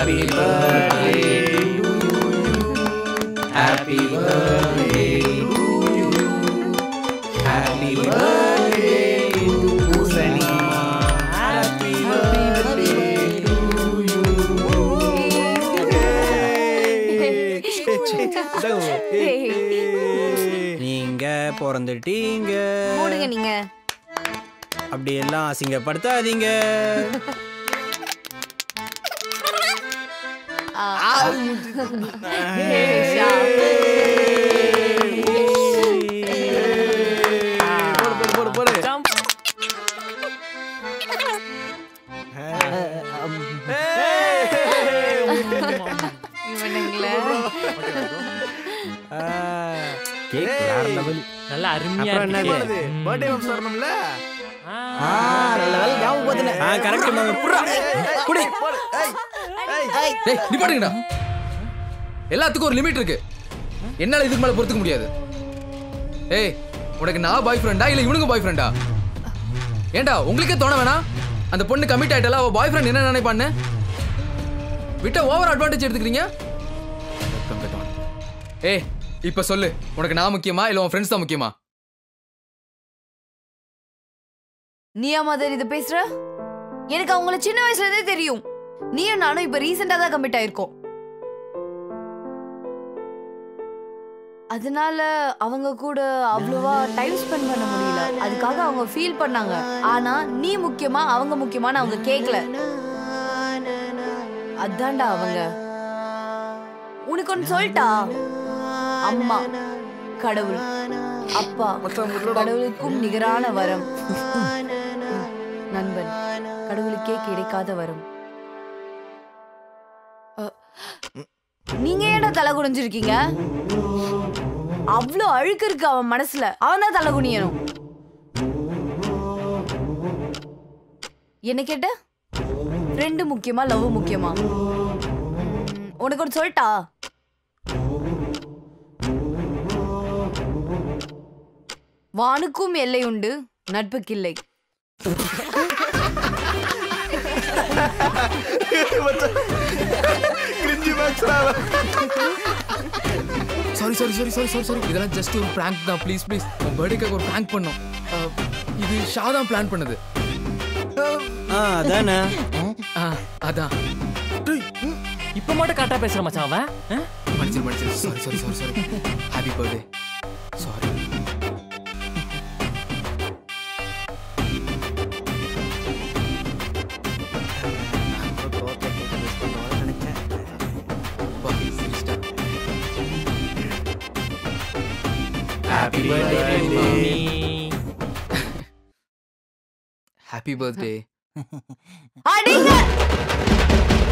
Happy birthday to you. Happy birthday to you. Happy birthday to Pusani. Happy birthday to நீங்க பிறந்துட்டீங்க மூடுங்க நீங்க அப்படி எல்லாம் அசிங்கப்படுத்தாதீங்க போடு போடு போடு இவனுங்களே கேக் வேற லெவல் நல்லா அருமையா அப்புறம் என்னது? இருக்கு பர்த்டே வம்ஸ் வரணும்ல ஆ நல்ல வேலை ஞாபகம் ஆ கரெக்ட் மேம் புறா குடி டேய் நிப்பாட்டுங்கடா எல்லாத்துக்கும் ஒரு லிமிட் இருக்கு என்னால இதுக்கு மேல பொறுத்துக்க முடியாது ஏய் உனக்கு நான் பாய் ஃப்ரெண்டா இல்ல இவனுங்க பாய் ஃப்ரெண்டா ஏன்டா உங்களுக்கே தோண வேணாம் அந்த பொண்ணு கமிட் ஆயிட்டல அவ பாய் ஃப்ரெண்ட் என்ன நினைப்பான்னு விட்ட ஓவர் அட்வான்டேஜ் எடுத்துக்கிறீங்க வெக்கம் கெட்டவன். ஏய் இப்ப சொல்லு உனக்கு நான் முக்கியமா இல்ல உன் ஃப்ரெண்ட்ஸ் தான் முக்கியமா நீயா மாதிரி இது பேசுற எனக்கு அவங்கள சின்ன வயசுல இருந்தே தெரியும் நீயும் நானும் இப்ப ரீசெண்டா தான் கமிட் ஆயிருக்கோம் அதனால அவங்க கூட அவ்வளவா டைம் ஸ்பெண்ட் பண்ண முடியல அதுக்காக அவங்க ஃபீல் பண்ணாங்க ஆனா நீ முக்கியமா அவங்க முக்கியமான்னு அவங்க கேட்கல அதான்டா அவங்க உனக்கு ஒன்னு சொல்லிட்டா அம்மா கடவுள் அப்பா கடவுளுக்கும் நிகரான வரம் நண்பன் கடவுளுக்கே கிடைக்காத வரம் அ, நீங்க ஏன்டா தலை குனிஞ்சிருக்கீங்க அவ்வளோ அழுக்கு இருக்கு அவன் மனசுல அவன் தான் தலை குனியணும் என்ன கேட்ட ஃப்ரெண்டு முக்கியமா லவ் முக்கியமா ம், உனக்கு ஒன்று சொல்லட்டா வானுக்கும் எல்லை உண்டு நட்புக்கில்லை கிரிஞ்சி மேக்ஸ்ரா sorry sorry sorry sorry sorry sorry இதெல்லாம் ஜஸ்ட் ஒரு பிராங்க் தான் ப்ளீஸ் ப்ளீஸ் உன் பர்த்டேக்காக ஒரு பிராங்க் பண்ணோம் அஹ், இது ஷா தான் பிளான் பண்ணது ஆ அதானே ஆ அதான் இப்ப மட்டும் கரெக்டா பேசுற மச்சான் அவன் ஆ? மன்னிச்சிரு மன்னிச்சிரு sorry sorry sorry sorry happy birthday sorry happy birthday நீ ஹாப்பி பர்த்டே அடிங்க